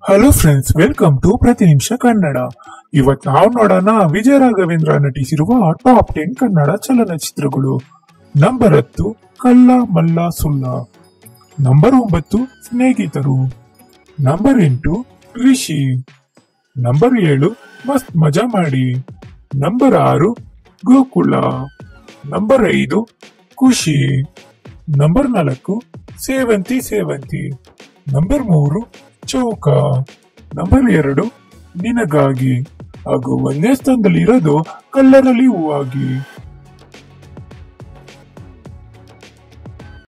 hello friends welcome to ಪ್ರತಿ ನಿಮಿಷ ಕನ್ನಡ ಇವತ್ ನಾವು ನೋಡೋಣ ವಿಜಯ ರಾಘವೇಂದ್ರ ನಟಿಸಿರುವ ಟಾಪ್ ಟೆನ್ ಕನ್ನಡ ಚಲನಚಿತ್ರಗಳು ನಂಬರ್ ಹತ್ತು ಕಲ್ಲ ಮಲ್ಲ ಸುಲ್ಲ ನಂಬರ್ ಒಂಬತ್ತು ಸ್ನೇಹಿತರು ನಂಬರ್ ಎಂಟು ರಿಷಿ ನಂಬರ್ ಏಳು ಮಸ್ತ್ ಮಜಾ ಮಾಡಿ ನಂಬರ್ ಆರು ಗೋಕುಲ ನಂಬರ್ ಐದು ಖುಷಿ ನಂಬರ್ ನಾಲ್ಕು ಸೇವಂತಿ ಸೇವಂತಿ ನಂಬರ್ ಮೂರು ಚೌಕ ನಂಬರ್ ಎರಡು ನಿನಗಾಗಿ ಹಾಗೂ ಒಂದೇ ಸ್ಥಾನದಲ್ಲಿ ಇರೋದು ಕಲ್ಲರಲ್ಲಿ ಹೂವಾಗಿ